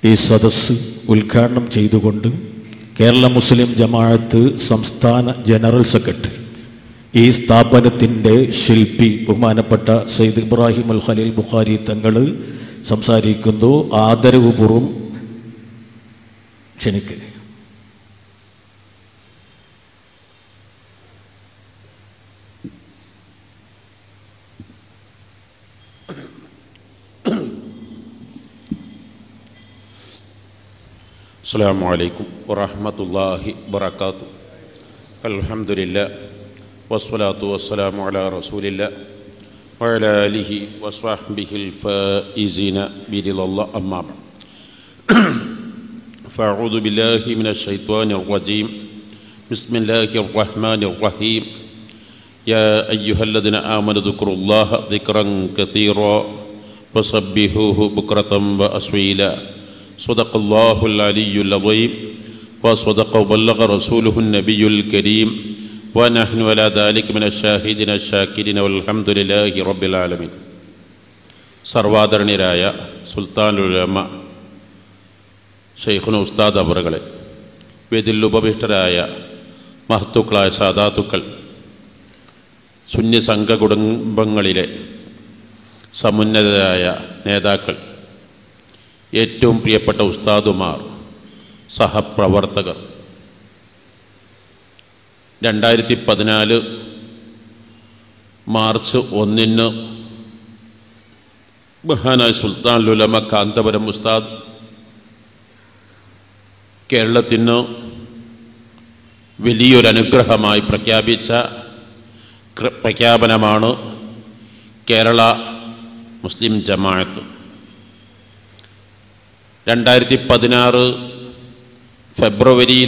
ഈ സദസ്സ് ഉദ്ഘാടനം ചെയ്തുകൊണ്ട് കേരള മുസ്ലിം ജമാഅത്ത് സംസ്ഥാന ജനറൽ സെക്രട്ടറി ഈ സ്ഥാപനത്തിൻ്റെ ശില്പി ബഹുമാനപ്പെട്ട സയ്യിദ് ഇബ്രാഹിം അൽ ഖലീൽ ബുഖാരി തങ്ങൾ സംസാരിക്കുന്നു ആദരവുപൂർവ്വം ക്ഷണിക്കുക السلام عليكم ورحمة الله وبركاته الحمد لله والصلاة والسلام على رسول الله وعلى آله وصحبه الفائزين برضا الله أما بعد فأعوذ بالله من الشيطان الرجيم بسم الله الرحمن الرحيم يا أيها الذين آمنوا اذكروا الله ذكرا كثيرا وسبحوه بكرة وأصيلا صدق الله العلي العظيم وصدق وبلغ رسوله النبي الكريم ونحن على ذلك من الشاهدين الشاكرين والحمد لله رب العالمين സർവാദരണീയരായ സുൽത്താനുലമ ഷെയ്ഖുന ഉസ്താദ് അവറുകളെ വേദിൽ ഉപവിഷ്ടരായ മഹത്തുക്കളായ സാധാത്തുക്കൾ സുന്നി സംഘ കുടുംബങ്ങളിലെ സമുന്നതരായ നേതാക്കൾ ഏറ്റവും പ്രിയപ്പെട്ട ഉസ്താദുമാർ സഹപ്രവർത്തകർ രണ്ടായിരത്തി പതിനാല് മാർച്ച് ഒന്നിന് ബഹാനായ സുൽത്താൻ ലുലമ കാന്തപുരം ഉസ്താദ് കേരളത്തിന് വലിയൊരു അനുഗ്രഹമായി പ്രഖ്യാപിച്ച ക്ര- പ്രഖ്യാപനമാണ് കേരള മുസ്ലിം ജമാഅത്ത് രണ്ടായിരത്തി പതിനാറ് ഫെബ്രുവരിയിൽ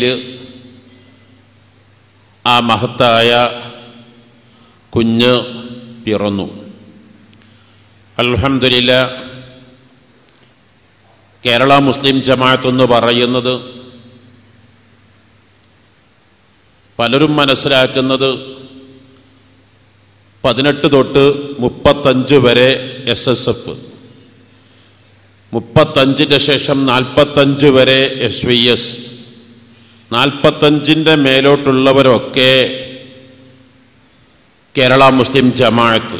ആ മഹത്തായ കുഞ്ഞ് പിറന്നു അൽഹംദുലില്ല കേരള മുസ്ലിം ജമാഅത്ത് എന്ന് പറയുന്നത് പലരും മനസ്സിലാക്കുന്നത് പതിനെട്ട് തൊട്ട് മുപ്പത്തഞ്ച് വരെ എസ് എസ് എഫ് മുപ്പത്തഞ്ചിൻ്റെ ശേഷം നാൽപ്പത്തഞ്ച് വരെ എസ് വി എസ് നാൽപ്പത്തഞ്ചിൻ്റെ മേലോട്ടുള്ളവരൊക്കെ കേരള മുസ്ലിം ജമാഅത്ത്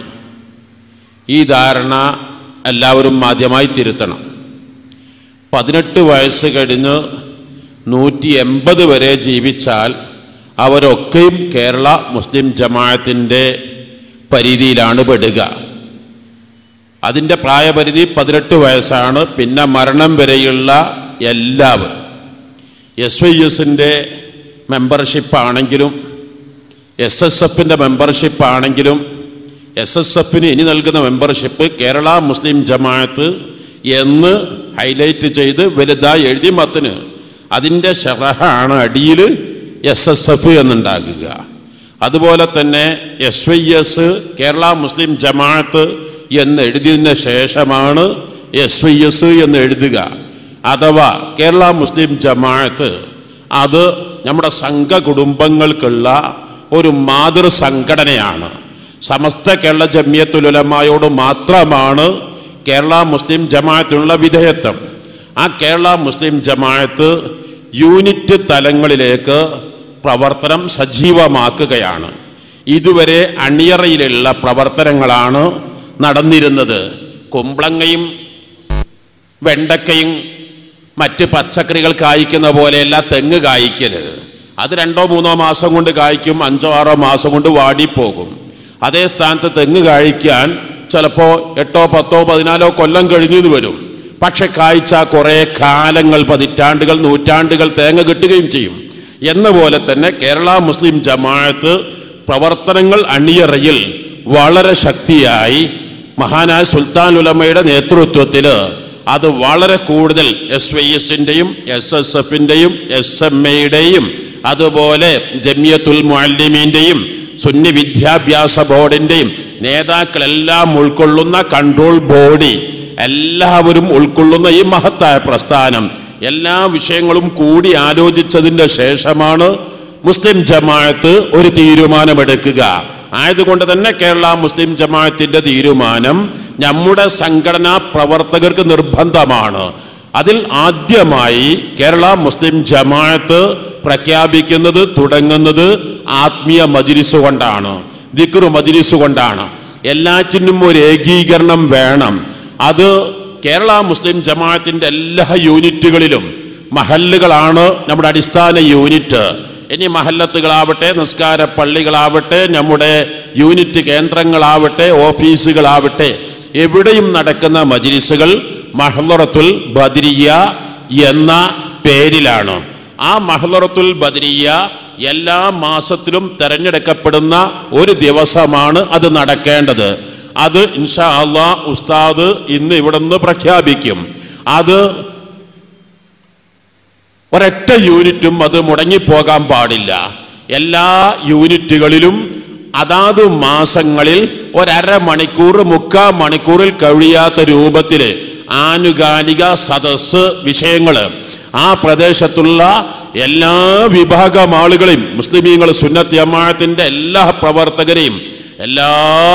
ഈ ധാരണ എല്ലാവരും ആദ്യമായി തിരുത്തണം പതിനെട്ട് വയസ്സ് കഴിഞ്ഞ് നൂറ്റി എൺപത് വരെ ജീവിച്ചാൽ അവരൊക്കെയും കേരള മുസ്ലിം ജമാഅത്തിൻ്റെ പരിധിയിലാണ് പെടുക അതിൻ്റെ പ്രായപരിധി പതിനെട്ട് വയസ്സാണ് പിന്നെ മരണം വരെയുള്ള എല്ലാവരും എസ് വൈ എസിൻ്റെ മെമ്പർഷിപ്പ് ആണെങ്കിലും എസ് എസ് എഫിൻ്റെ മെമ്പർഷിപ്പ് ആണെങ്കിലും എസ് എസ് എഫിന് ഇനി നൽകുന്ന മെമ്പർഷിപ്പ് കേരള മുസ്ലിം ജമാഅത്ത് എന്ന് ഹൈലൈറ്റ് ചെയ്ത് വലുതായി എഴുതി മത്തിന് അതിൻ്റെ ഷറഹാണ് അടിയിൽ എസ് എസ് എഫ് എന്നുണ്ടാകുക അതുപോലെ തന്നെ S Y S Kerala Muslim Jamaat എന്ന് എഴുതിയതിന് ശേഷമാണ് എസ് വൈ എസ് എന്ന് എഴുതുക അഥവാ കേരള മുസ്ലിം ജമാഅത്ത് അത് നമ്മുടെ സംഘ കുടുംബങ്ങൾക്കുള്ള ഒരു മാതൃ സംഘടനയാണ് സമസ്ത കേരള ജമിയത്തുലമായോട് മാത്രമാണ് കേരള മുസ്ലിം ജമാഅത്തിനുള്ള വിധേയത്വം ആ കേരള മുസ്ലിം ജമാഅത്ത് യൂണിറ്റ് തലങ്ങളിലേക്ക് പ്രവർത്തനം സജീവമാക്കുകയാണ് ഇതുവരെ അണിയറയിലുള്ള പ്രവർത്തനങ്ങളാണ് നടന്നിരുന്നത് കുമ്പളങ്ങയും വെണ്ടക്കയും മറ്റ് പച്ചക്കറികൾ കായ്ക്കുന്ന പോലെയല്ല തെങ്ങ് കായ്ക്കല് അത് രണ്ടോ മൂന്നോ മാസം കൊണ്ട് കായ്ക്കും അഞ്ചോ ആറോ മാസം കൊണ്ട് വാടിപ്പോകും അതേ സ്ഥാനത്ത് തെങ്ങ് കായ്ക്കാൻ ചിലപ്പോൾ എട്ടോ പത്തോ പതിനാലോ കൊല്ലം കഴിഞ്ഞു വരും പക്ഷെ കായ്ച്ച കുറേ കാലങ്ങൾ പതിറ്റാണ്ടുകൾ നൂറ്റാണ്ടുകൾ തേങ്ങ കിട്ടുകയും ചെയ്യും എന്ന പോലെ തന്നെ കേരള മുസ്ലിം ജമാഅത്ത് പ്രവർത്തനങ്ങൾ അണിയറയിൽ വളരെ ശക്തിയായി മഹാനായ സുൽത്താൻ ഉലമയുടെ നേതൃത്വത്തിൽ അത് വളരെ കൂടുതൽ എസ് വൈ എസിൻ്റെയും എസ് എസ് എഫിൻ്റെയും എസ് എം എയുടെയും അതുപോലെ ജമിയത്തുൽ മുഅല്ലിമീൻ്റെയും സുന്നി വിദ്യാഭ്യാസ ബോർഡിൻ്റെയും നേതാക്കളെല്ലാം ഉൾക്കൊള്ളുന്ന കൺട്രോൾ ബോഡി എല്ലാവരും ഉൾക്കൊള്ളുന്ന ഈ മഹത്തായ പ്രസ്ഥാനം എല്ലാ വിഷയങ്ങളും കൂടി ആലോചിച്ചതിൻ്റെ ശേഷമാണ് മുസ്ലിം ജമാഅത്ത് ഒരു തീരുമാനമെടുക്കുക ആയതുകൊണ്ട് തന്നെ കേരള മുസ്ലിം ജമാഅത്തിന്റെ തീരുമാനം നമ്മുടെ സംഘടനാ പ്രവർത്തകർക്ക് നിർബന്ധമാണ് അതിൽ ആദ്യമായി കേരള മുസ്ലിം ജമാഅത്ത് പ്രഖ്യാപിക്കുന്നത് തുടങ്ങുന്നത് ആത്മീയ മജിലിസ് കൊണ്ടാണ് ദിക്റു മജിലിസ് കൊണ്ടാണ് എല്ലാറ്റിനും ഒരു ഏകീകരണം വേണം അത് കേരള മുസ്ലിം ജമാഅത്തിന്റെ എല്ലാ യൂണിറ്റുകളിലും മഹല്ലുകളാണ് നമ്മുടെ അടിസ്ഥാന യൂണിറ്റ് ഇനി മഹല്ലത്തുകളാവട്ടെ നിസ്കാര പള്ളികളാവട്ടെ നമ്മുടെ യൂണിറ്റ് കേന്ദ്രങ്ങളാവട്ടെ ഓഫീസുകളാവട്ടെ എവിടെയും നടക്കുന്ന മജിലിസുകൾ മഹ്ലറത്തുൽ ബദരിയ എന്ന പേരിലാണ് ആ മഹ്ലറത്തുൽ ബദരിയ എല്ലാ മാസത്തിലും തെരഞ്ഞെടുക്കപ്പെടുന്ന ഒരു ദിവസമാണ് അത് നടക്കേണ്ടത് അത് ഇൻഷാ അള്ളാ ഉസ്താദ് ഇന്ന് ഇവിടെ നിന്ന് പ്രഖ്യാപിക്കും അത് ഒരൊറ്റ യൂണിറ്റും അത് മുടങ്ങിപ്പോകാൻ പാടില്ല എല്ലാ യൂണിറ്റുകളിലും അതാത് മാസങ്ങളിൽ ഒരര മണിക്കൂർ മുക്കാ മണിക്കൂറിൽ കഴിയാത്ത രൂപത്തിൽ ആനുകാലിക സദസ് വിഷയങ്ങൾ ആ പ്രദേശത്തുള്ള എല്ലാ വിഭാഗം ആളുകളെയും മുസ്ലിമീങ്ങൾ സുന്നത്ത് ജമാഅത്തിന്റെ എല്ലാ പ്രവർത്തകരെയും എല്ലാ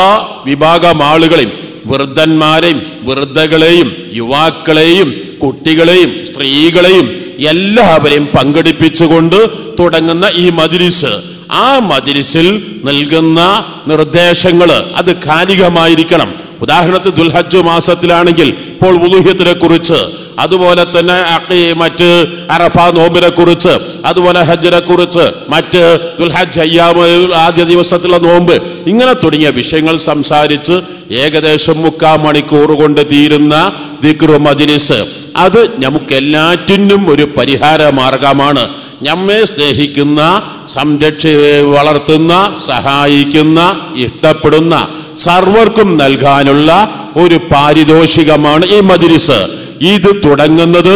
വിഭാഗം ആളുകളെയും വൃദ്ധന്മാരെയും വൃദ്ധകളെയും യുവാക്കളെയും കുട്ടികളെയും സ്ത്രീകളെയും എല്ലാവരെയും പങ്കെടുപ്പിച്ചുകൊണ്ട് തുടങ്ങുന്ന ഈ മജ്ലിസ് ആ മജ്ലിസിൽ നൽകുന്ന നിർദ്ദേശങ്ങൾ അത് കാലികമായിരിക്കണം ഉദാഹരണത്തിന് ദുൽഹജ്ജ് മാസത്തിലാണെങ്കിൽ ഇപ്പോൾ ഉലുഹ്യത്തിനെ കുറിച്ച് അതുപോലെ തന്നെ അഖീ മറ്റ് അറഫ നോമ്പിനെ കുറിച്ച് അതുപോലെ ഹജ്ജിനെ കുറിച്ച് മറ്റ് ദുൽഹജ്ജ് അയ്യാമ ആദ്യ ദിവസത്തിലുള്ള നോമ്പ് ഇങ്ങനെ തുടങ്ങിയ വിഷയങ്ങൾ സംസാരിച്ച് ഏകദേശം മുക്കാൽ മണിക്കൂർ കൊണ്ട് തീരുന്ന ദിക്റു മജ്ലിസ് അത് നമുക്ക് എല്ലാറ്റിനും ഒരു പരിഹാര മാർഗമാണ് നമ്മെ സ്നേഹിക്കുന്ന സംരക്ഷ വളർത്തുന്ന സഹായിക്കുന്ന ഇഷ്ടപ്പെടുന്ന സർവർക്കും നൽകാനുള്ള ഒരു പാരിതോഷികമാണ് ഈ മജ്ലിസ് ഇത് തുടങ്ങുന്നത്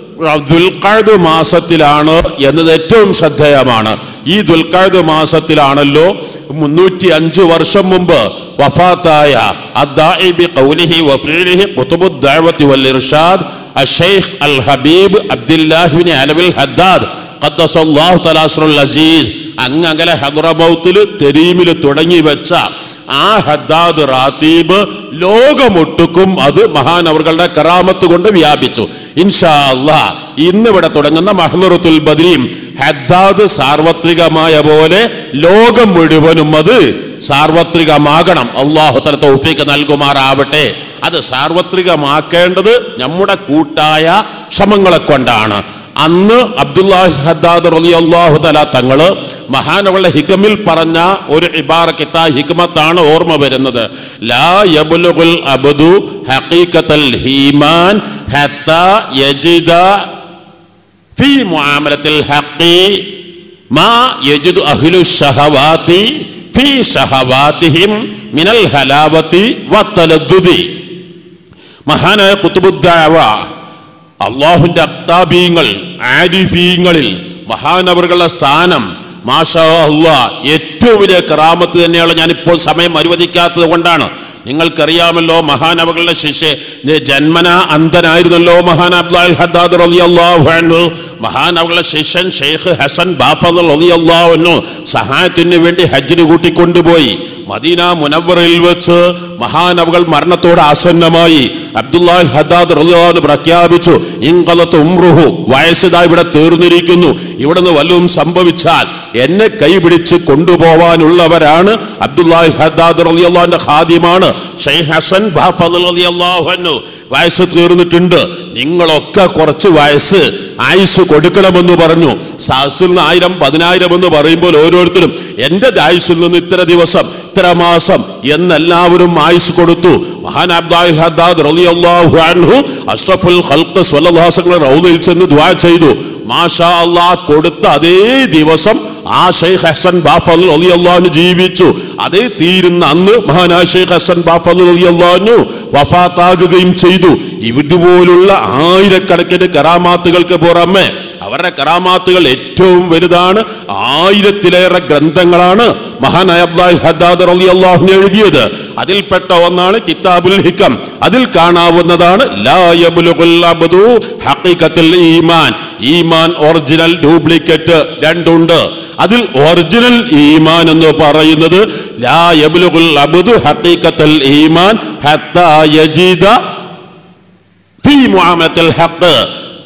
ദുൽഖഅദ് മാസത്തിലാണ് എന്നത് ഏറ്റവും ശ്രദ്ധേയമാണ് ഈ ദുൽഖഅദ് മാസത്തിലാണല്ലോ മുന്നൂറ്റി അഞ്ച് വർഷം മുമ്പ് വഫാത്തായ അദ്ദാഇ ബിഖൗലിഹി വഫീലിഹി ഖുതുബുദ് ദഅവത്തി വൽ ഇർഷാദ് അഷൈഖ് അൽ ഹബീബ് അബ്ദുല്ലാഹി ബിൻ അലവിൽ ഹദ്ദാദ് ഖദ്ദസല്ലാഹു തആലാസ്റുൽ അസീസ് അങ്ങകലെ ഹദ്റമൗത്തിൽ തെരീമിൽ തുടങ്ങി വെച്ച ആ ഹദ്ദാദ് റാത്തീബ് ലോകമൊട്ടുക്കും അത് മഹാനവറുകളുടെ കറാമത്ത് കൊണ്ട് വ്യാപിച്ചു ഇൻഷാ അള്ളാ ഇന്നിവിടെ തുടങ്ങുന്ന മഹ്ലുറത്തുൽ ബദ്രീം ഹദ്ദാദ് സാർവത്രികമായ പോലെ ലോകം മുഴുവനും അത് സാർവത്രികമാകണം അള്ളാഹു തല തൗഫീക്ക് നൽകുമാറാവട്ടെ അത് സാർവത്രികമാക്കേണ്ടത് നമ്മുടെ കൂട്ടായ ശ്രമങ്ങളെ കൊണ്ടാണ് അന്ന് അബ്ദുല്ലാഹി ഹദ്ദാദ് റളിയല്ലാഹു തആല തങ്ങള് മഹാനവളുടെ ഹിക്കമിൽ പറഞ്ഞ ഒരു ഇബാറക്കിത്ത ഹിക്മത്താണ് ഓർമ്മ വരുന്നത് ലാ യബ്ലുഗുൽ അബ്ദു ഹഖീഖത്തൽ ഹീമാൻ ഹത്താ യജിദ ഫീ മുആമലത്തിൽ ഹഖി മാ യജിദു അഹ്ലു ഷഹവാതി ഫീ ഷഹവാതിഹിം മിനൽ ഹലാവതി വത്തലദ്ദുദി മഹാനായ കുത്തുബുദ്ദാവ അള്ളാഹുന്റെ അക്താബീങ്ങൾ ആരിഫീങ്ങളിൽ മഹാനവറുകളുടെ സ്ഥാനം മാഷാ അള്ളാ ഏറ്റവും വലിയ കറാമത്ത് തന്നെയാണ് ഞാനിപ്പോൾ സമയം അനുവദിക്കാത്തത് കൊണ്ടാണ് നിങ്ങൾക്കറിയാമല്ലോ മഹാനവകളുടെ ശിഷ്യ ജന്മന അന്ധനായിരുന്നല്ലോ മഹാൻ അബ്ദുൽ ഹദ്ദാദ് റളിയല്ലാഹു അൻഹു മഹാനവകളുടെ ശിഷ്യൻ ഷെയ്ഖ് ഹസൻ ബാഫദ് റളിയല്ലാഹു അൻഹു സഹായത്തിന് വേണ്ടി ഹജ്ജിന് കൂട്ടിക്കൊണ്ടുപോയി മദീന മുനവറിൽ വെച്ച് മഹാനവകൾ മരണത്തോട് ആസന്നമായി അബ്ദുല്ലാഹ് ഹദ്ദാദ് റളിയല്ലാഹു പ്രഖ്യാപിച്ചു ഇൻഖലത്ത് ഉംറുഹു വയസ്സതാ ഇവിടെ തീർന്നിരിക്കുന്നു ഇവിടുന്ന് വല്ലതും സംഭവിച്ചാൽ എന്നെ കൈപിടിച്ച് കൊണ്ടുപോവാനുള്ളവരാണ് അബ്ദുല്ലാഹി ഹദ്ദാദ് റളിയല്ലാഹുവിന്റെ ഖാദിമാണ് ഷെയ്ഖ് ഹസൻ ബാഫദ് റളിയല്ലാഹു അൻഹു വയസ്സ് തീർന്നിട്ടുണ്ട് നിങ്ങളൊക്കെ കുറച്ച് വയസ്സ് ആയുസ് കൊടുക്കണമെന്ന് പറഞ്ഞു സഹസിൽ നിന്ന് ആയിരം പതിനായിരം എന്ന് പറയുമ്പോൾ ഓരോരുത്തരും എന്റെ ആയുസ്സിൽ നിന്ന് ഇത്ര ദിവസം ഇത്ര മാസം എന്നെല്ലാവരും ആയുസ് കൊടുത്തു മഹാൻ അബ്ദാൽ ഹദ്ദാദ് റളിയല്ലാഹു അൻഹു അഷ്റഫുൽ ഖൽഖ് സ്വല്ലല്ലാഹു അലൈഹി വസല്ലം റൗദയിൽ ചെന്ന് ദുആ ചെയ്തു മാഷാ അല്ലാഹ് കൊടുത്ത അതേ ദിവസം ആ ഷെയ്ഖ് ഹസൻ ബാഫൽ റളിയല്ലാഹു ജീവിച്ചു അതേ തീരുന്ന അന്ന് മഹാനായ ഷെയ്ഖ് ഹസൻ ബാഫൽ റളിയല്ലാഹു വഫാത്താകുകയും ചെയ്തു ഇതുപോലുള്ള ആയിരക്കണക്കിന് കറാമാത്തുകൾക്ക് പുറമെ അവരുടെ കറാമാത്തുകൾ ഏറ്റവും വലുതാണ് ആയിരത്തിലേറെ ഗ്രന്ഥങ്ങളാണ് മഹാനായ അബ്ദുൽ ഹദ്ദാദ് റളിയല്ലാഹു എഴുതിയത് അതിൽപ്പെട്ട ഒന്നാണ് കിതാബുൽ ഹിക്കം അതിൽ കാണാവുന്നതാണ് ലാ യബ്ലുഗുൽ അബ്ദു ഹഖീഖത്തുൽ ഈമാൻ ഈമാൻ ഒറിജിനൽ ഡ്യൂപ്ലിക്കേറ്റ് രണ്ടുണ്ട് അതിൽ ഒറിജിനൽ ഈമാൻ എന്ന് പറയുന്നത് ലാ യബ്ലുഗുൽ അബ്ദു ഹഖീഖത്തുൽ ഈമാൻ ഹത്താ യജീദ ഫീ മുആമലത്തിൽ ഹഖ്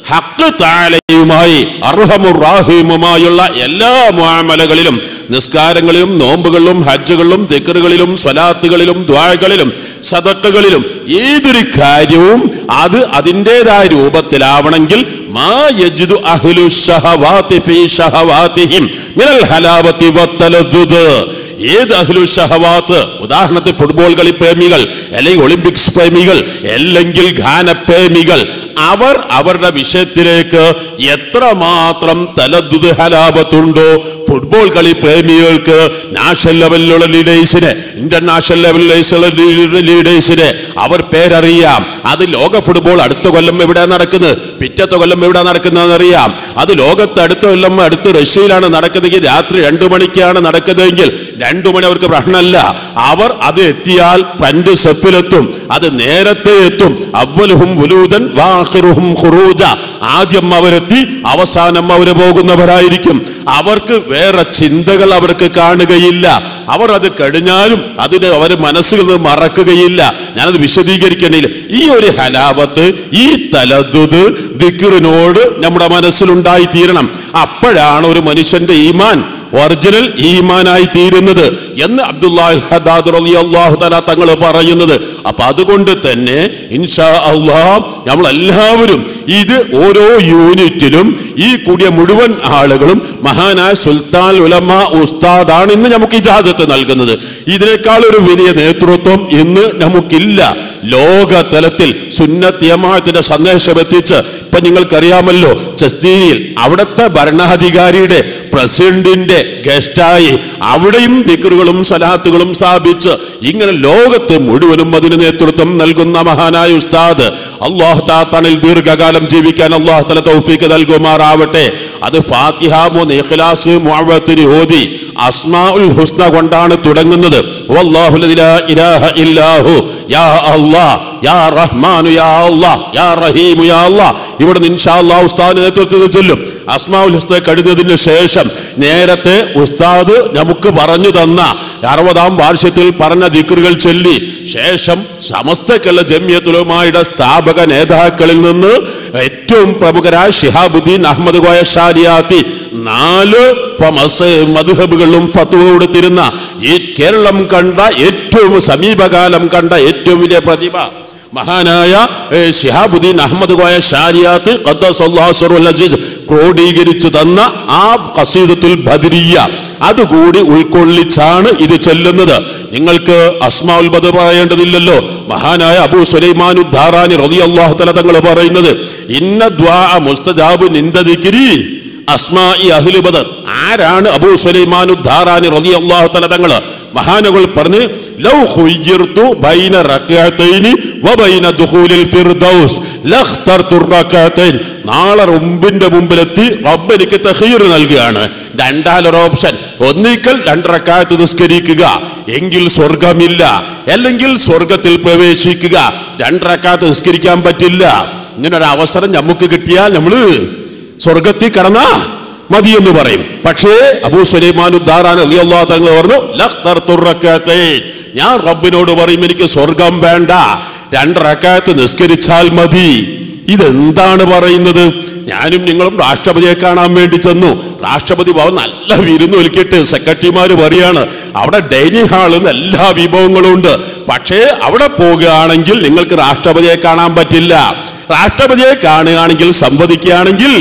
ഹക്ക് താലയുമായി അർഹമുറാഹിമുമായുള്ള എല്ലാ മുആമലകളിലും നിസ്കാരങ്ങളിലും നോമ്പുകളിലും ഹജ്ജുകളിലും ദിക്കറുകളിലും സ്വലാത്തുകളിലും ദ്വാകളിലും സദക്കകളിലും ഏതൊരു കാര്യവും അത് അതിൻ്റെതായ രൂപത്തിലാവണമെങ്കിൽ മാ യജ്ദു അഹ്ലു ശഹവാതി ഫീ ശഹവാതിഹിം മിനൽ ഹലാവതി വത്തലദ്ദുദ് ഏത് അഹ്ലു ഷഹവാത്ത് ഉദാഹരണത്തിന് ഫുട്ബോൾ കളി പ്രേമികൾ അല്ലെങ്കിൽ ഒളിമ്പിക്സ് പ്രേമികൾ അല്ലെങ്കിൽ ഗാനപ്രേമികൾ അവർ അവരുടെ വിഷയത്തിലേക്ക് എത്രമാത്രം തലദ്ദുത് ഹലാപത്തുണ്ടോ ഫുട്ബോൾ കളി പ്രേമികൾക്ക് നാഷണൽ ലെവലിലുള്ള ലീഡേഴ്സിന് ഇന്റർനാഷണൽ ലെവലിലുള്ള ലീഡേഴ്സിന് അവർ പേരറിയാം അത് ലോക ഫുട്ബോൾ അടുത്ത കൊല്ലം എവിടെ നടക്കുന്നത് പിറ്റത്തെ കൊല്ലം എവിടെ നടക്കുന്നതെന്ന് അറിയാം അത് ലോകത്ത് അടുത്ത കൊല്ലം അടുത്ത് റഷ്യയിലാണ് നടക്കുന്നതെങ്കിൽ രാത്രി രണ്ടു മണിക്കാണ് നടക്കുന്നതെങ്കിൽ രണ്ടു മണി അവർക്ക് പ്രശ്നമല്ല അവർ അത് എത്തിയാൽ പണ്ട് സെഫിലെത്തും അത് നേരത്തെ എത്തും അവലുഹും ഉലൂദൻ വാഹിറുഹും ഖുറൂജ ആദ്യം അവരെത്തി അവസാനം അവര് പോകുന്നവരായിരിക്കും അവർക്ക് വേറെ ചിന്തകൾ അവർക്ക് കാണുകയില്ല അവർ അത് കഴിഞ്ഞാലും അതിന് അവർ മനസ്സിൽ നിന്ന് മറക്കുകയില്ല ഞാനത് വിശദീകരിക്കണില്ല ഈ ഒരു ഹലാവത്ത് ഈ തലതുത് ദിക്റിനോട് നമ്മുടെ മനസ്സിലുണ്ടായി തീരണം അപ്പോഴാണ് ഒരു മനുഷ്യന്റെ ഈമാൻ ഒറിജിനൽ ഈമാനായി തീരുന്നത് എന്ന് അബ്ദുല്ലാഹ് ഹദാദ് റളിയല്ലാഹു തആല തങ്ങൾ പറയുന്നത് അപ്പൊ അതുകൊണ്ട് തന്നെ ഇൻഷാ അള്ളാഹ് നമ്മൾ എല്ലാവരും ഇത് ഓരോ യൂണിറ്റിലും ഈ കൂടിയ മുഴുവൻ ആളുകളും മഹാനായ സുൽത്താൻ ഉലമ ഉസ്താദാണ് ഇന്ന് നമുക്ക് ഇജാസത്ത് നൽകുന്നത് ഇതിനേക്കാൾ ഒരു വലിയ നേതൃത്വം ഇന്ന് നമുക്കില്ല ലോക തലത്തിൽ സുന്നത്ത് യമാഅത്തിന്റെ സന്ദേശം എത്തിച്ച് ഇപ്പൊ നിങ്ങൾക്കറിയാമല്ലോ ചസ്തീനിയിൽ അവിടുത്തെ ഭരണാധികാരിയുടെ പ്രസിഡന്റിന്റെ ഗസ്റ്റായി അവിടെയും ദിക്കറുകളും സലാത്തുകളും സ്ഥാപിച്ച് ഇങ്ങനെ ലോകത്ത് മുഴുവനും അതിന് നേതൃത്വം നൽകുന്ന മഹാനായ ഉസ്താദ് അള്ളാഹു താത്തണിൽ ദീർഘകാലം ജീവിക്കാൻ അള്ളാഹു തല തൗഫീക്ക് നൽകുമാറാവട്ടെ അത് ഫാത്തിഹ മൂന്ന് ഇഖ്ലാസ് മുഅവ്വത്തിന് ഓതി അസ്മാഉൽ ഹുസ്ന കൊണ്ടാണ് തുടങ്ങുന്നത് വല്ലാഹു ലാ ഇലാഹ ഇല്ലാഹു യാ അല്ലാഹ് യാ റഹ്മാനു യാ അല്ലാഹ് യാ റഹീമു യാ അല്ലാഹ് ഇവിടെ ഇൻഷാ അല്ലാഹ് ഉസ്താദ് നേതൃത്വത്തിൽ ചൊല്ലും അസ്മാഉൽ ഹുസ്ന കഴുതിയതിന് ശേഷം നേരത്തെ ഉസ്താദ് നമുക്ക് പറഞ്ഞു തന്ന അറുപതാം വാർഷത്തിൽ പറഞ്ഞ ദിക്റുകൾ ചൊല്ലി ശേഷം സമസ്തക്കുള്ള ജമ്യത്തുലമായുടെ സ്ഥാപക നേതാക്കളിൽ നിന്ന് ഏറ്റവും പ്രമുഖരായ ഷിഹാബുദ്ദീൻ അഹമ്മദ് കോയ ഷാരിയാത്തി നാല് ഫമസ് മധുഹബുകളിലും ഫത്വ കൊടുത്തിരുന്ന ഈ കേരളം കണ്ട ഏറ്റവും സമീപകാലം കണ്ട ഏറ്റവും വലിയ പ്രതിഭ മഹാനായ ഏ, ശിഹാബുദ്ദീൻ അഹമ്മദ് കോയ ഷാരിയാത്ത് ഖദ്ദസല്ലാഹുൽ അസീസ് ക്രോഡീകരിച്ചു തന്ന ആ ഖസീദത്തുൽ ബദരിയ അതുകൂടി ഉൾക്കൊള്ളിച്ചാണ് ഇത് ചെല്ലുന്നത് നിങ്ങൾക്ക് അസ്മാഉൽ ബദർ പറയേണ്ടതില്ലല്ലോ മഹാനായ അബൂ സുലൈമാനു ധാറാനി റളിയല്ലാഹു തആല തങ്ങൾ പറയുന്നത് ഇന്ന ദ്വാ മുസ്തജാബു നിന്ദദിക്രി അസ്മായി അഹ്ലു ബദർ ആരാണ് അബൂ സുലൈമാനു ധാറാനി റളിയല്ലാഹു തആല തങ്ങൾ മഹാനകൾ പറഞ്ഞ് ലൗ ഖുയ്യിർതു ബൈന റക്അത്തൈനി വബൈന ദുഖൂലിൽ ഫിർദൗസ് ലഖ്തർതു റക്അത്തൈൻ നാളെ റബ്ബിന്റെ മുമ്പിലെത്തി റബ്ബ് എനിക്ക് തഖീർ നൽകുകയാണ് രണ്ടാലൊരു ഓപ്ഷൻ ഒന്നിക്കൽ രണ്ട് റക്അത്ത് നിസ്കരിക്കുക എങ്കിൽ സ്വർഗമില്ല അല്ലെങ്കിൽ സ്വർഗത്തിൽ പ്രവേശിക്കുക രണ്ട് റക്അത്ത് നിസ്കരിക്കാൻ പറ്റില്ല ഇങ്ങനെ ഒരു അവസരം നമുക്ക് കിട്ടിയാൽ നമ്മള് സ്വർഗത്തിൽ കടന്നാ മതി എന്ന് പറയും പക്ഷേ അബൂ സുലൈമാൻ ഉദ്ധാറാൻ അലിയല്ലാ തങ്ങൾ പറഞ്ഞു "ലഖ്തർതു റക്അത്തൈൻ." ഞാൻ റബ്ബിനോട് പറയും എനിക്ക് സ്വർഗം വേണ്ട രണ്ട് റക്കായത്ത് നിസ്കരിച്ചാൽ മതി ഇതെന്താണ് പറയുന്നത് ഞാനും നിങ്ങളും രാഷ്ട്രപതിയെ കാണാൻ വേണ്ടി ചെന്നു രാഷ്ട്രപതി ഭവൻ നല്ല വിരുന്നൊലിക്കിട്ട് സെക്രട്ടറിമാര് പറയാണ് അവിടെ ഡൈനിങ് ഹാളിൽ നിന്ന് എല്ലാ വിഭവങ്ങളും ഉണ്ട് പക്ഷേ അവിടെ പോകുകയാണെങ്കിൽ നിങ്ങൾക്ക് രാഷ്ട്രപതിയെ കാണാൻ പറ്റില്ല രാഷ്ട്രപതിയെ കാണുകയാണെങ്കിൽ സംവദിക്കുകയാണെങ്കിൽ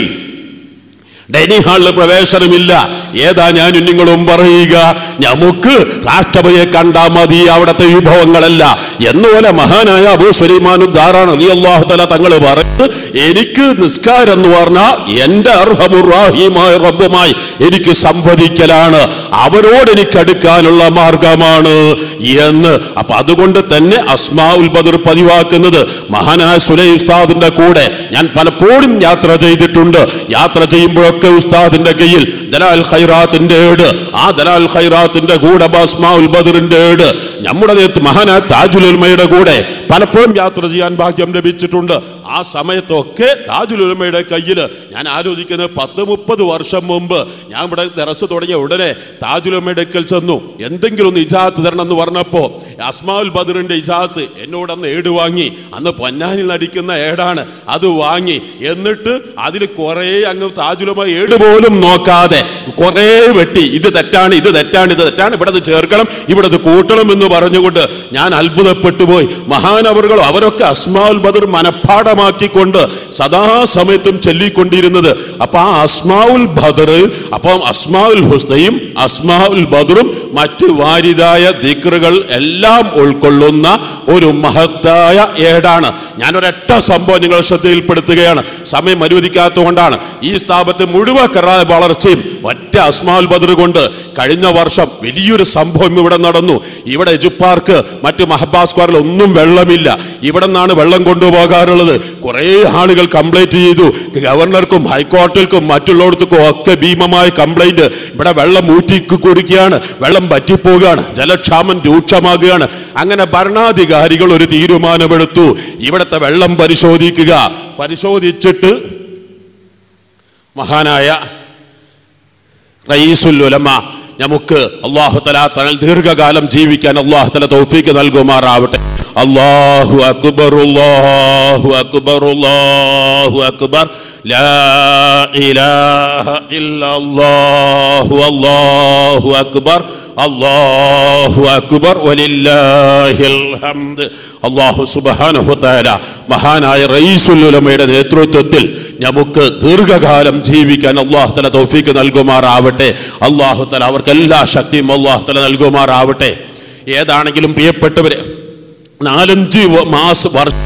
ഡൈനിങ് ഹാളിൽ പ്രവേശനമില്ല ഏതാ ഞാൻ നിങ്ങളും പറയുക നമുക്ക് രാഷ്ട്രപതിയെ കണ്ടാ മതി അവിടുത്തെ വിഭവങ്ങളല്ല എന്നുപോലെ മഹാനായ അബൂ സുലൈമാനു ധാരാണ് അലി അള്ളാഹു തല തങ്ങൾ പറയുന്നത് എനിക്ക് നിസ്കാരം എന്ന് പറഞ്ഞാൽ എന്റെ അർഹമുറാഹിമായ റബ്ബുമായി എനിക്ക് സംവദിക്കലാണ് അവരോട് എനിക്ക് അടുക്കാനുള്ള മാർഗമാണ് എന്ന് അപ്പൊ അതുകൊണ്ട് തന്നെ അസ്മാഉൽ ബദർ പതിവാക്കുന്നത് മഹാനായ സുലൈ ഉസ്താദിന്റെ കൂടെ ഞാൻ പലപ്പോഴും യാത്ര ചെയ്തിട്ടുണ്ട് യാത്ര ചെയ്യുമ്പോഴൊക്കെ ഉസ്താദിന്റെ കയ്യിൽ ദലാൽ ഖൈറാത്തിന്റെ ഏട് ആ ദലാൽ ഖൈറാത്തിന്റെ കൂടെ അസ്മാഉൽ ബദറിന്റെ ഏട് നമ്മുടെ നേരത്ത് മഹാനായ താജുൽ ഉൽമയുടെ കൂടെ പലപ്പോഴും യാത്ര ചെയ്യാൻ ഭാഗ്യം ലഭിച്ചിട്ടുണ്ട് ആ സമയത്തൊക്കെ താജുൽ ഉലമയുടെ കയ്യിൽ ഞാൻ ആലോചിക്കുന്നത് പത്ത് മുപ്പത് വർഷം മുമ്പ് ഞാൻ ഇവിടെ ദറസ് തുടങ്ങിയ ഉടനെ താജുൽ ഉലമയുടെ അടുക്കൽ ചെന്നു എന്തെങ്കിലും ഒന്ന് ഇജാത്ത് തരണം എന്ന് പറഞ്ഞപ്പോ അസ്മാഉൽ ബദറിന്റെ ഇജാത്ത് എന്നോട് അന്ന് ഏട് വാങ്ങി അന്ന് പൊന്നാനിൽ നടിക്കുന്ന ഏടാണ് അത് വാങ്ങി എന്നിട്ട് അതിൽ കുറേ അങ്ങ് താജുലമ ഏട് പോലും നോക്കാതെ കുറേ വെട്ടി ഇത് തെറ്റാണ് ഇത് തെറ്റാണ് ഇത് തെറ്റാണ് ഇവിടെ അത് ചേർക്കണം ഇവിടെ അത് കൂട്ടണം എന്ന് പറഞ്ഞുകൊണ്ട് ഞാൻ അത്ഭുതപ്പെട്ടു പോയി മഹാനവറുകളും അവരൊക്കെ അസ്മാഉൽ ബദർ മനഃപ്പാടമാക്കിക്കൊണ്ട് സദാസമയത്തും ചൊല്ലിക്കൊണ്ടിരുന്നത് അപ്പൊ ആ അസ്മാഉൽ ബദർ അപ്പം അസ്മാഉൽ ഹുസ്നയും അസ്മാഉൽ ബദറും മറ്റു വാരിതായ ദിക്റുകൾ എല്ലാം ഉൾക്കൊള്ളുന്ന ഒരു മഹത്തായ ഏടാണ് ഞാൻ ഒരൊറ്റ സംഭവം നിങ്ങൾ ശ്രദ്ധയിൽപ്പെടുത്തുകയാണ് സമയം അനുവദിക്കാത്തതുകൊണ്ടാണ് ഈ സ്ഥാപനത്തെ മുഴുവൻ കറായ വളർച്ചയും ഒറ്റ അസ്മാൽ ബദർ കൊണ്ട് കഴിഞ്ഞ വർഷം വലിയൊരു സംഭവം ഇവിടെ നടന്നു ഇവിടെ എജുപ്പാർക്ക് മറ്റ് മഹബാ സ്ക്വയറിൽ ഒന്നും വെള്ളമില്ല ഇവിടെ നിന്നാണ് വെള്ളം കൊണ്ടുപോകാറുള്ളത് കുറേ ആളുകൾ കംപ്ലൈന്റ് ചെയ്തു ഗവർണർക്കും ഹൈക്കോടതിക്കും മറ്റുള്ളവർക്കും ഒക്കെ ഭീമമായ കംപ്ലൈന്റ് ഇവിടെ വെള്ളം ഊറ്റി കുടിക്കുകയാണ് വെള്ളം പറ്റിപ്പോവുകയാണ് ജലക്ഷാമം രൂക്ഷമാകുകയാണ് അങ്ങനെ ഭരണാധികാരികൾ ഒരു തീരുമാനമെടുത്തു ഇവിടുത്തെ വെള്ളം പരിശോധിക്കുക പരിശോധിച്ചിട്ട് മഹാനായ റയീസുൽ ഉലമ നമുക്ക് അള്ളാഹു തല തണൽ ദീർഘകാലം ജീവിക്കാൻ അള്ളാഹു തല തൗഫീക്ക് നൽകുമാറാവട്ടെ അള്ളാഹു അക്ബർ അള്ളാഹു അക്ബർ അള്ളാഹു അക്ബർ ലാ ഇലാഹ ഇല്ലല്ലാഹു അല്ലാഹു അക്ബർ അള്ളാഹു അക്ബർ വലില്ലാഹിൽ ഹംദ് അള്ളാഹു സുബ്ഹാനഹു തആല മഹാനായ റയീസുൽ ഉലമയുടെ നേതൃത്വത്തിൽ നമുക്ക് ദീർഘകാലം ജീവിക്കാൻ അള്ളാഹു തല തൗഫീക്ക് നൽകുമാറാവട്ടെ അള്ളാഹു തല അവർക്ക് എല്ലാ ശക്തിയും അള്ളാഹു തല നൽകുമാറാവട്ടെ ഏതാണെങ്കിലും പ്രിയപ്പെട്ടവര് നാലഞ്ച് വ- മാസ വർഷം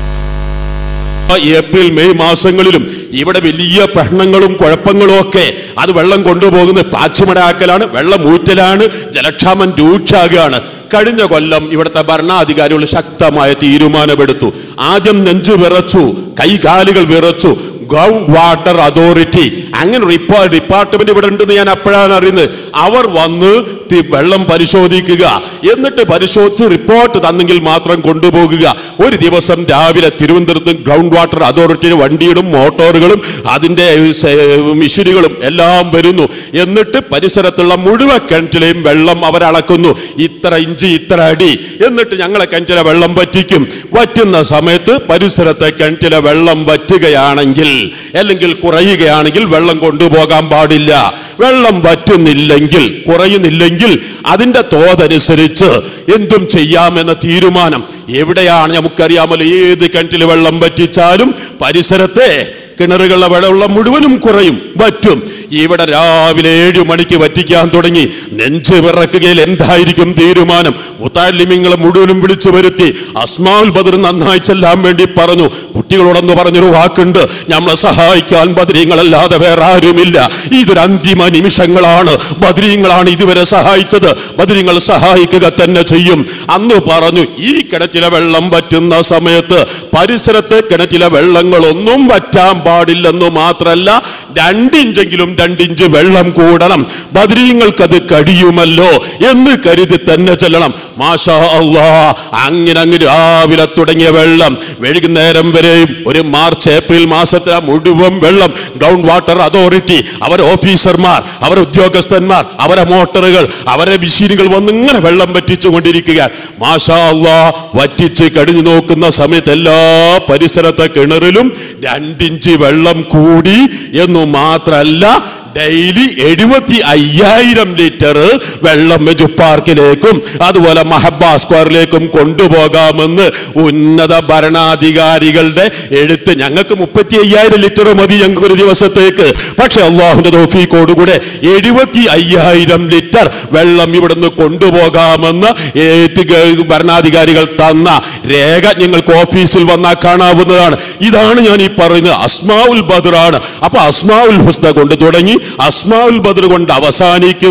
ഏപ്രിൽ മെയ് മാസങ്ങളിലും ഇവിടെ വലിയ പ്രശ്നങ്ങളും കുഴപ്പങ്ങളും ഒക്കെ അത് വെള്ളം കൊണ്ടുപോകുന്ന പാച്ചുമടാക്കലാണ് വെള്ളം ഊറ്റലാണ് ജലക്ഷാമം രൂക്ഷാകുകയാണ് കഴിഞ്ഞ കൊല്ലം ഇവിടുത്തെ ഭരണാധികാരികൾ ശക്തമായ തീരുമാനമെടുത്തു ആദ്യം നെഞ്ചു വിറച്ചു കൈകാലുകൾ വിറച്ചു ഗ്രൗണ്ട് വാട്ടർ അതോറിറ്റി അങ്ങനെ റിപ്പോ ഡിപ്പാർട്ട്മെന്റ് ഇവിടെ ഉണ്ടെന്ന് ഞാൻ അപ്പോഴാണ് അറിയുന്നത് അവർ വന്ന് തി- വെള്ളം പരിശോധിക്കുക എന്നിട്ട് പരിശോധിച്ച് റിപ്പോർട്ട് തന്നെങ്കിൽ മാത്രം കൊണ്ടുപോകുക ഒരു ദിവസം രാവിലെ തിരുവനന്തപുരത്ത് ഗ്രൗണ്ട് വാട്ടർ അതോറിറ്റിയുടെ വണ്ടികളും മോട്ടോറുകളും അതിന്റെ സെ- മെഷീനുകളും എല്ലാം വരുന്നു എന്നിട്ട് പരിസരത്തുള്ള മുഴുവൻ കിണറ്റിലെയും വെള്ളം അവരളക്കുന്നു ഇത്ര ഇഞ്ച് ഇത്ര അടി എന്നിട്ട് ഞങ്ങളെ കിണറ്റിലെ വെള്ളം വറ്റിക്കും വറ്റുന്ന സമയത്ത് പരിസരത്തെ കിണറ്റിലെ വെള്ളം വറ്റുകയാണെങ്കിൽ അല്ലെങ്കിൽ കുറയുകയാണെങ്കിൽ വെള്ളം കൊണ്ടുപോകാൻ പാടില്ല വെള്ളം വറ്റുന്നില്ലെങ്കിൽ കുറയുന്നില്ലെങ്കിൽ അതിന്റെ തോതനുസരിച്ച് എന്തും ചെയ്യാമെന്ന തീരുമാനം എവിടെയാണ് നമുക്കറിയാമല്ലോ ഏത് കിണറ്റിൽ വെള്ളം വറ്റിച്ചാലും പരിസരത്തെ കിണറുകളിലെ വെള്ളം മുഴുവനും കുറയും വറ്റും ഇവിടെ രാവിലെ ഏഴു മണിക്ക് വറ്റിക്കാൻ തുടങ്ങി നെഞ്ച് വിറക്കുകയിൽ എന്തായിരിക്കും തീരുമാനം മുത്താലിമിങ്ങളെ മുഴുവനും വിളിച്ചു വരുത്തി അസ്മാൽ ബദർ നന്നായി ചെല്ലാൻ വേണ്ടി പറഞ്ഞു കുട്ടികളോടൊന്ന് പറഞ്ഞൊരു വാക്കുണ്ട് നമ്മളെ സഹായിക്കാൻ ബദരീങ്ങളല്ലാതെ വേറെ ആരുമില്ല ഇതൊരു അന്തിമ നിമിഷങ്ങളാണ് ബദരീങ്ങളാണ് ഇതുവരെ സഹായിച്ചത് ബദരീങ്ങൾ സഹായിക്കുക തന്നെ ചെയ്യും അന്ന് പറഞ്ഞു ഈ കിണറ്റിലെ വെള്ളം വറ്റുന്ന സമയത്ത് പരിസരത്തെ കിണറ്റിലെ വെള്ളങ്ങളൊന്നും വറ്റാൻ പാടില്ലെന്ന് മാത്രല്ല രണ്ടിഞ്ചെങ്കിലും രണ്ടിഞ്ച് വെള്ളം കൂടണം ബദരീങ്ങൾക്കത് കഴിയുമല്ലോ എന്ന് കരുതി തന്നെ ചെല്ലണം മാഷാ അള്ളാ അങ്ങനെ അങ്ങ് രാവിലെ തുടങ്ങിയ വെള്ളം വൈകുന്നേരം വരെയും ഒരു മാർച്ച് ഏപ്രിൽ മാസത്തിലെ മുഴുവൻ വെള്ളം ഗ്രൗണ്ട് വാട്ടർ അതോറിറ്റി അവരെ ഓഫീസർമാർ അവരെ ഉദ്യോഗസ്ഥന്മാർ അവരെ മോട്ടറുകൾ അവരെ മെഷീനുകൾ വന്ന് ഇങ്ങനെ വെള്ളം വറ്റിച്ചു കൊണ്ടിരിക്കുകയാണ് മാഷാ അള്ളാ വറ്റിച്ച് കഴിഞ്ഞു നോക്കുന്ന സമയത്ത് എല്ലാ പരിസരത്തെ കിണറിലും രണ്ടിഞ്ച് വെള്ളം കൂടി എന്നു മാത്രല്ല ഡെയിലി എഴുപത്തി അയ്യായിരം ലിറ്റർ വെള്ളം മെജു പാർക്കിലേക്കും അതുപോലെ മഹബ സ്ക്വയറിലേക്കും കൊണ്ടുപോകാമെന്ന് ഉന്നത ഭരണാധികാരികളുടെ എഴുത്ത് ഞങ്ങൾക്ക് മുപ്പത്തി അയ്യായിരം ലിറ്റർ മതി ഞങ്ങൾക്ക് ഒരു ദിവസത്തേക്ക് പക്ഷെ അള്ളാഹുന്റെ തോഫീക്കോടുകൂടെ എഴുപത്തി അയ്യായിരം ലിറ്റർ വെള്ളം ഇവിടുന്ന് കൊണ്ടുപോകാമെന്ന് ഏത് ഗ- ഭരണാധികാരികൾ തന്ന രേഖ നിങ്ങൾക്ക് ഓഫീസിൽ വന്നാൽ കാണാവുന്നതാണ് ഇതാണ് ഞാൻ ഈ പറയുന്നത് അസ്മാഉൽ ബദറാണ് അപ്പൊ അസ്മാഉൽ ഹുസ്ന കൊണ്ട് തുടങ്ങി അസ്മാഉൽ ബദർ കൊണ്ട് അവസാനിക്കുന്ന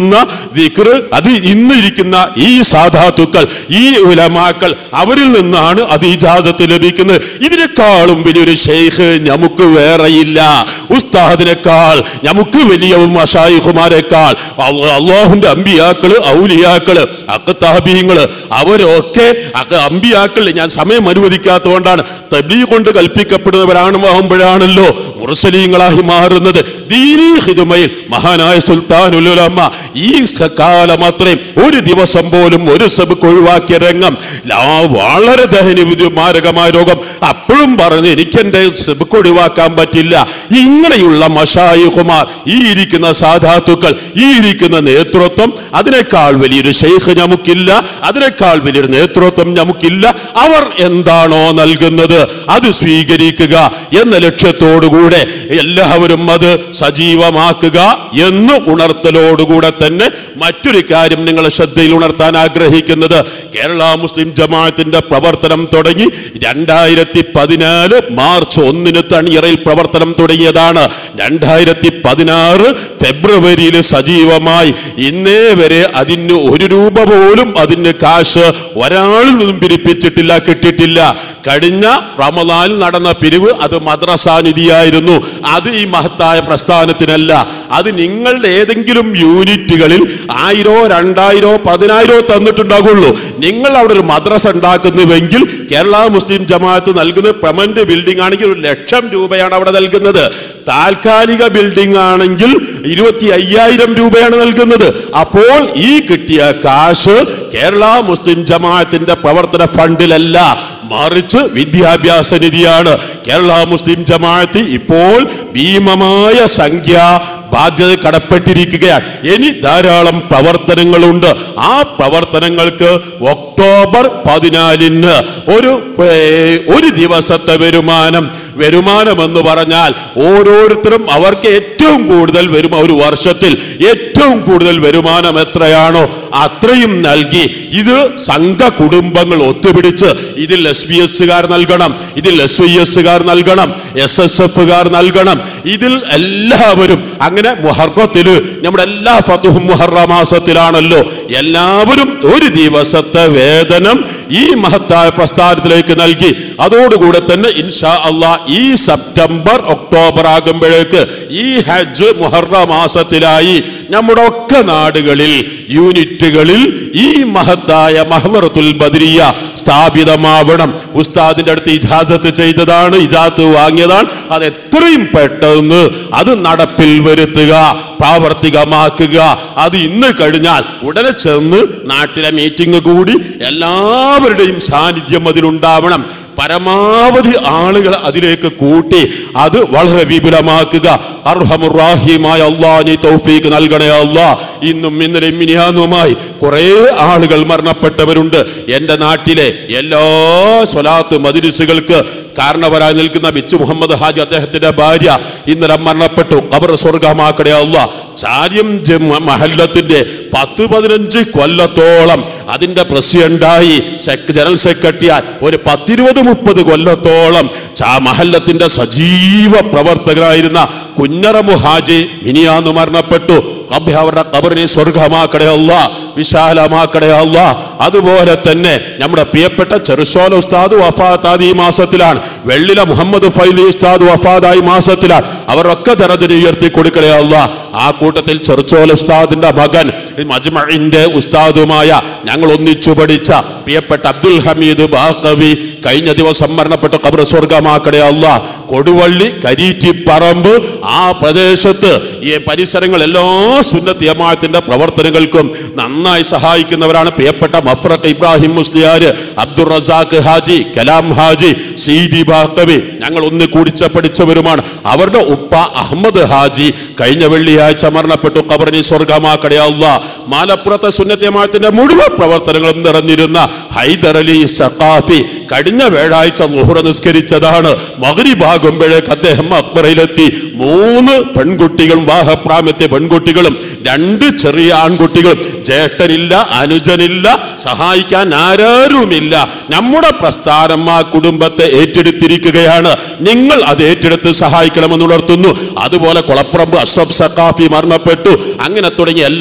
ദിക്റ് അത് ഇന്ന് ഇരിക്കുന്ന ഈ സാധാത്തുക്കൾ ഈ ഉലമാക്കൾ അവരിൽ നിന്നാണ് അത് ഇജാസത്ത് ലഭിക്കുന്നത് ഇതിനേക്കാളും വലിയൊരു ഷെയ്ഖ് നമുക്ക് വേറെയില്ല ഉസ്താദിനേക്കാൾ നമുക്ക് വലിയ മഷായിഖുമാരെക്കാൾ അള്ളാഹുന്റെ അമ്പിയാക്കള് ഔലിയാക്കള് അക്കത്താബീങ്ങള് അവരൊക്കെ അക്ക അമ്പിയാക്കൾ ഞാൻ സമയം അനുവദിക്കാത്തതുകൊണ്ടാണ് തബീ കൊണ്ട് കൽപ്പിക്കപ്പെടുന്നവരാണ് ആകുമ്പോഴാണല്ലോ മുറസലീങ്ങളായി മാറുന്നത് ദീനീ ഹിതുമയിൽ മഹാനായ സുൽത്താനുലുലമ്മ ഈ കാലം അത്രയും ഒരു ദിവസം പോലും ഒരു സബക്ക് ഒഴിവാക്കിയ രംഗം ലാ വളരെ ദഹന മാരകമായ രോഗം അപ്പോഴും പറഞ്ഞ് എനിക്ക് എന്റെ സബക്ക് ഒഴിവാക്കാൻ പറ്റില്ല ഇങ്ങനെയുള്ള മഷായിഖുമാർ ഈ ഇരിക്കുന്ന സാധാത്തുക്കൾ ഈ ഇരിക്കുന്ന നേതൃത്വം അതിനേക്കാൾ വലിയൊരു ഷെയ്ഖ് നമുക്കില്ല അതിനേക്കാൾ വലിയൊരു നേതൃത്വം നമുക്കില്ല അവർ എന്താണോ നൽകുന്നത് അത് സ്വീകരിക്കുക എന്ന ലക്ഷ്യത്തോടുകൂടെ എല്ലാവരും അത് സജീവമാക്കുക എന്ന് ഉണർത്തലോടുകൂടെ തന്നെ മറ്റൊരു കാര്യം നിങ്ങൾ ശ്രദ്ധയിൽ ഉണർത്താൻ ആഗ്രഹിക്കുന്നത് കേരള മുസ്ലിം ജമാഅത്തിന്റെ പ്രവർത്തനം തുടങ്ങി രണ്ടായിരത്തി പതിനാല് മാർച്ച് ഒന്നിന് തണിയറയിൽ പ്രവർത്തനം തുടങ്ങിയതാണ് രണ്ടായിരത്തി പതിനാറ് ഫെബ്രുവരിയിൽ സജീവമായി ഇന്നേ വരെ അതിന് ഒരു രൂപ പോലും അതിന് കാശ് ഒരാളിൽ നിന്നും പിരിപ്പിച്ചിട്ടില്ല കിട്ടിയിട്ടില്ല കഴിഞ്ഞ റമദാനിൽ നടന്ന പിരിവ് അത് മദ്രസാ നിധിയായിരുന്നു അത് ഈ മഹത്തായ പ്രസ്ഥാനത്തിനല്ല അത് നിങ്ങളുടെ ഏതെങ്കിലും യൂണിറ്റുകളിൽ ആയിരോ രണ്ടായിരോ പതിനായിരോ തന്നിട്ടുണ്ടാകുള്ളൂ നിങ്ങൾ അവിടെ ഒരു മദ്രസ ഉണ്ടാക്കുന്നുവെങ്കിൽ കേരള മുസ്ലിം ജമാഅത്ത് നൽകുന്ന പെർമനന്റ് ബിൽഡിംഗ് ആണെങ്കിൽ ഒരു ലക്ഷം രൂപയാണ് അവിടെ നൽകുന്നത് താൽക്കാലിക ബിൽഡിംഗ് ആണെങ്കിൽ ഇരുപത്തി അയ്യായിരം രൂപയാണ് നൽകുന്നത് അപ്പോൾ ഈ കിട്ടിയ കാശ് കേരള മുസ്ലിം ജമാഅത്തിന്റെ പ്രവർത്തന ഫണ്ടിലല്ല മറിച്ച് വിദ്യാഭ്യാസ നിധിയാണ് കേരള മുസ്ലിം ജമാഅത്ത് ഇപ്പോൾ ഭീമമായ സംഖ്യ ബാധ്യത കടപ്പെട്ടിരിക്കുകയാണ് ഇനി ധാരാളം പ്രവർത്തനങ്ങളുണ്ട് ആ പ്രവർത്തനങ്ങൾക്ക് ഒക്ടോബർ പതിനാലിന് ഒരു ഏ, ഒരു ദിവസത്തെ വരുമാനം വരുമാനം എന്ന് പറഞ്ഞാൽ ഓരോരുത്തരും അവർക്ക് ഏറ്റവും കൂടുതൽ വരുമാ ഒരു വർഷത്തിൽ ഏറ്റവും കൂടുതൽ വരുമാനം എത്രയാണോ അത്രയും നൽകി ഇത് സംഘ കുടുംബങ്ങൾ ഒത്തുപിടിച്ച് ഇതിൽ എസ് ബി എസ്സുകാർ നൽകണം ഇതിൽ എസ് ഐ എസ്സുകാർ നൽകണം എസ് എസ് എഫുകാർ നൽകണം ഇതിൽ എല്ലാവരും അങ്ങനെ മുഹർറത്തില് നമ്മുടെ എല്ലാ ഫതുഹും മുഹറ മാസത്തിലാണല്ലോ എല്ലാവരും ഒരു ദിവസത്തെ വേതനം ഈ മഹത്തായ പ്രസ്ഥാനത്തിലേക്ക് നൽകി അതോടുകൂടെ തന്നെ ഇൻഷാ അള്ളാ ഈ സെപ്റ്റംബർ ഒക്ടോബർ ആകുമ്പോഴേക്ക് ഈ ഹജ്ജ് മുഹറ മാസത്തിലായി നമ്മുടെ ഒക്കെ നാടുകളിൽ യൂണിറ്റുകളിൽ ഈ മഹത്തായ മഹമറത്തുൽ ബദരിയ സ്ഥാപിതമാവണം ഉസ്താദിന്റെ അടുത്ത് ഇജാസത്ത് ചെയ്തതാണ് ഇജാത്ത് വാങ്ങിയതാണ് അത് എത്രയും പെട്ടെന്ന് അത് നടപ്പിൽ വരുത്തുക പ്രാവർത്തികമാക്കുക അത് ഇന്ന് കഴിഞ്ഞാൽ ഉടനെ ചെന്ന് നാട്ടിലെ മീറ്റിംഗ് കൂടി എല്ലാവരുടെയും സാന്നിധ്യം അതിലുണ്ടാവണം പരമാവധി ആളുകൾ അതിലേക്ക് കൂട്ടി അത് വളരെ വിപുലമാക്കുക അർഹമുറാഹിമായ അള്ളാ നീ തൗഫീക്ക് നൽകണേ അള്ളാ ഇന്നും ഇന്നലെയും മിനിയാന്നുമായി കുറേ ആളുകൾ മരണപ്പെട്ടവരുണ്ട് എൻ്റെ നാട്ടിലെ എല്ലാ സ്വലാത്ത് മദിരിസുകൾക്ക് കാരണവരായി നിൽക്കുന്ന ബിച്ചു മുഹമ്മദ് ഹാജി അദ്ദേഹത്തിന്റെ ഭാര്യ ഇന്നലെ മരണപ്പെട്ടു ഖബർ സ്വർഗമാക്കടേ അല്ല ചാര്യം ജ- മഹല്ലത്തിന്റെ പത്ത് പതിനഞ്ച് കൊല്ലത്തോളം അതിന്റെ പ്രസിഡന്റായി സെക്- ജനറൽ സെക്രട്ടറിയായി ഒരു പത്തിരുപത് മുപ്പത് കൊല്ലത്തോളം ചാ മഹല്ലത്തിന്റെ സജീവ പ്രവർത്തകരായിരുന്ന കുഞ്ഞറ മുഹാജി മിനിയാന്ന് മരണപ്പെട്ടു റബ്ബേ അവരുടെ കബറിനെ സ്വർഗമാക്കടേ അല്ല വിശാലമാക്കടേ അല്ല അതുപോലെ തന്നെ നമ്മുടെ പ്രിയപ്പെട്ട ചെറുശോല ഉസ്താദ് വഫാത്താദ് ഈ മാസത്തിലാണ് വെള്ളില മുഹമ്മദ് ഫൈലി ഉസ്താദ് വഫാദായി മാസത്തിലാണ് അവരൊക്കെ തരത്തിന് ഉയർത്തി കൊടുക്കണേ അല്ല ആ കൂട്ടത്തിൽ ചെറുച്ചോല ഉസ്താദിന്റെ മകൻ ഈ മജ്മഇന്റെ ഉസ്താദുമായ ഞങ്ങൾ ഒന്നിച്ചു പഠിച്ച പ്രിയപ്പെട്ട അബ്ദുൽ ഹമീദ് ബാഖവി കഴിഞ്ഞ ദിവസം മരണപ്പെട്ട കബർ സ്വർഗമാക്കടേ അല്ല കൊടുവള്ളി കരീറ്റിപ്പറമ്പ് ആ പ്രദേശത്ത് ഈ പരിസരങ്ങൾ എല്ലാ സുന്നത്ത് ജമാഅത്തിന്റെ പ്രവർത്തനങ്ങൾക്കും നന്നായി സഹായിക്കുന്നവരാണ് പ്രിയപ്പെട്ട മഫ്രഖ് ഇബ്രാഹിം മുസ്ലിയാർ അബ്ദുൾ റസാഖ് ഹാജി കലാം ഹാജി സീദി ബാക്കവി ഞങ്ങൾ ഒന്ന് കൂടിച്ച പഠിച്ചവരുമാണ് അവരുടെ ഉപ്പ അഹമ്മദ് ഹാജി കഴിഞ്ഞ വെള്ളിയാഴ്ച മരണപ്പെട്ടു കബറിനെ സ്വർഗമാക്കടേ അല്ല മാലപ്പുറത്തെ സുന്നത്ത് ജമാഅത്തിന്റെ മുഴുവൻ പ്രവർത്തനങ്ങളും നിറഞ്ഞിരുന്ന ഹൈദർ അലി സഖാഫി കഴിഞ്ഞ വ്യാഴാഴ്ച ലുഹുറ നിസ്കരിച്ചതാണ് മകരിഭാകുമ്പോഴേക്ക് അദ്ദേഹം അക്ബറയിലെത്തി മൂന്ന് പെൺകുട്ടികളും വാഹപ്രാമ്യത്തെ പെൺകുട്ടികളും രണ്ട് ചെറിയ ആൺകുട്ടികളും ജ്യേഷ്ഠനില്ല അനുജനില്ല സഹായിക്കാൻ ആരാരുമില്ല നമ്മുടെ പ്രസ്ഥാനം ആ കുടുംബത്തെ ഏറ്റെടുത്തിരിക്കുകയാണ് നിങ്ങൾ അത് ഏറ്റെടുത്ത് സഹായിക്കണമെന്ന് ഉണർത്തുന്നു അതുപോലെ കുളപ്പുറമ്പ് അഷ്റഫ് സഖാഫി മരണപ്പെട്ടു അങ്ങനെ തുടങ്ങി എല്ലാവരുടെയും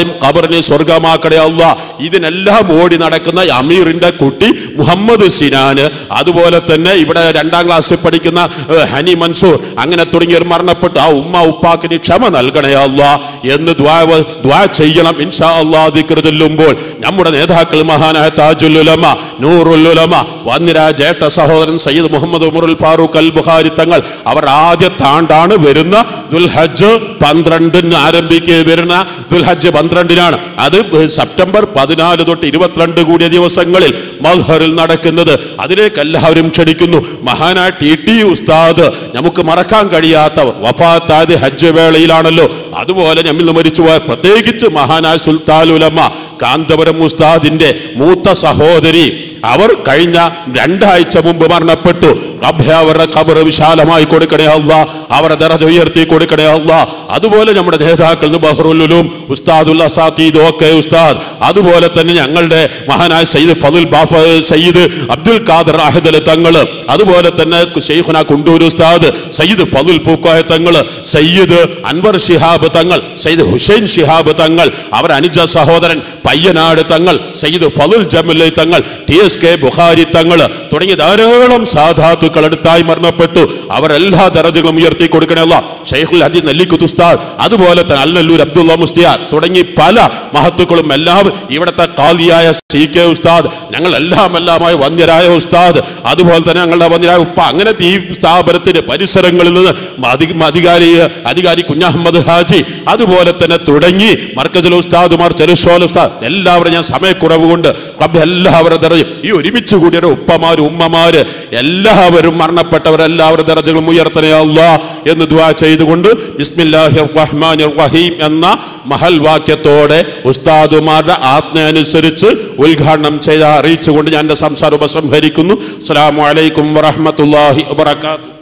സ്വന്തം കബറിനെ സ്വർഗമാക്കടേ അല്ല ഇതിനെല്ലാം ഓടി നടക്കുന്ന അമീറിന്റെ കുട്ടി മുഹമ്മദ് സിനാന് അതുപോലെ തന്നെ ഇവിടെ രണ്ടാം ക്ലാസ്സിൽ പഠിക്കുന്ന ഏഹ്, ഹനി മൻസൂർ അങ്ങനെ തുടങ്ങിയവർ മരണപ്പെട്ടു ആ ഉമ്മ ഉപ്പാക്കിന് ക്ഷമ നൽകണേ അല്ല എന്ന് ദ്വാ ദ്വാ ചെയ്യണം ഇൻഷാ അള്ളാ ദിക്ർ ചൊല്ലുമ്പോൾ നമ്മുടെ നേതാക്കൾ മഹാനായ താജുല്ലുലമ നൂറുല്ലുലമ വന്നിര ജേട്ട സഹോദരൻ സയ്യിദ് മുഹമ്മദ് ഉമറുൽ ഫാറൂഖ് അൽ ബുഖാരി തങ്ങൾ അവർ ആദ്യത്തെ ആണ്ടാണ് വരുന്ന ദുൽഹജ്ജ് പന്ത്രണ്ടിന് ആരംഭിക്കുക വരുന്ന ദുൽഹജ്ജ് പന്ത്രണ്ടിനാണ് അത് സെപ്റ്റംബർ പതിനാല് തൊട്ട് ഇരുപത്തിരണ്ട് കൂടിയ ദിവസങ്ങളിൽ മൽഹറിൽ നടക്കുന്നത് അതിലേക്ക് എല്ലാവരും ക്ഷണിക്കുന്നു മഹാനായ ടി ടി ഉസ്താദ് നമുക്ക് മറക്കാൻ കഴിയാത്ത വഫാത്തായത് ഹജ്ജ് വേളയിലാണല്ലോ അതുപോലെ നമ്മിൽ നിന്ന് മരിച്ചുപോയ പ്രത്യേകിച്ച് മഹാനായ സുൽത്താൻ ഉലമ കാന്തപുരം ഉസ്താദിന്റെ മൂത്ത സഹോദരി അവർ കഴിഞ്ഞ രണ്ടാഴ്ച മുമ്പ് മരണപ്പെട്ടു റബ്ബേ അവരുടെ ഖബർ വിശാലമായി കൊടുക്കണേ അല്ല അവരുടെ ദറജ ഉയർത്തി കൊടുക്കണേ അല്ല അതുപോലെ നമ്മുടെ നേതാക്കൾ ബഹ്റുലും ഉസ്താദുൽ അസാഖീദ് ഓക്കെ ഉസ്താദ് അതുപോലെ തന്നെ ഞങ്ങളുടെ മഹാനായ സയ്യിദ് ഫതുൽ ബാഫ സയ്യിദ് അബ്ദുൽ ഖാദർ അഹദൽ തങ്ങള് അതുപോലെ തന്നെ ഷെയ്ഖുന കുണ്ടൂർ ഉസ്താദ് സയ്യിദ് ഫതുൽ പൂക്കോയ തങ്ങള് സയ്യിദ് അൻവർ ഷിഹാബ് തങ്ങൾ സയ്യിദ് ഹുസൈൻ ഷിഹാബ് തങ്ങൾ അവർ അനുജ സഹോദരൻ പയ്യനാട് തങ്ങൾ സയ്യിദ് ഫതുൽ ജമൽ തങ്ങൾ ടി എസ് കെ ബുഖാരി തങ്ങൾ തുടങ്ങിയ ധാരാളം സാധാത്തുക്കൾ അടുത്തായി മരണപ്പെട്ടു അവരെല്ലാ ദറജകളും ഉയർത്തി കൊടുക്കണമല്ല ഷെയ്ഖുൽ ഹദീദ് നെല്ലിക്കുത്ത് ഉസ്താദ് അതുപോലെ തന്നെ അല്ലല്ലൂർ അബ്ദുള്ള മുസ്തിയാർ തുടങ്ങി പല മഹത്തുക്കളും എല്ലാവരും ഇവിടുത്തെ കാലിയായ സി കെ ഉസ്താദ് ഞങ്ങൾ എല്ലാം എല്ലാമായി വന്യരായ ഉസ്താദ് അതുപോലെ തന്നെ ഞങ്ങളുടെ വന്യരായ ഉപ്പ അങ്ങനെ ഈ സ്ഥാപനത്തിന്റെ പരിസരങ്ങളിൽ നിന്ന് അധി- അധികാരി അധികാരി കുഞ്ഞഹമ്മദ് ഹാജി അതുപോലെ തന്നെ തുടങ്ങി മർക്കസിൽ ഉസ്താദുമാർ ചെറുഷോൽ ഉസ്താദ് എല്ലാവരും ഞാൻ സമയക്കുറവ് കൊണ്ട് റബ്ബ് എല്ലാവരും ദറജയും ഈ ഒരുമിച്ച് കൂടിയ ഉപ്പമാര് ഉമ്മമാര് എല്ലാവരും മരണപ്പെട്ടവരെല്ലാവരും ദറജകളും ഉയർത്തണേ അല്ലാ എന്ന് ദുആ ചെയ്തുകൊണ്ട് ബിസ്മില്ലാഹിർ റഹ്മാനിർ റഹീം എന്ന മഹൽ വാക്യത്തോടെ ഉസ്താദുമാരുടെ ആജ്ഞ അനുസരിച്ച് ഉദ്ഘാടനം ചെയ്ത അറിയിച്ചുകൊണ്ട് ഞാൻ എൻ്റെ സംസാരം ഉപസംഹരിക്കുന്നു അസ്സലാമു അലൈക്കും വറഹ്മത്തുള്ളാഹി വബറകാതുഹു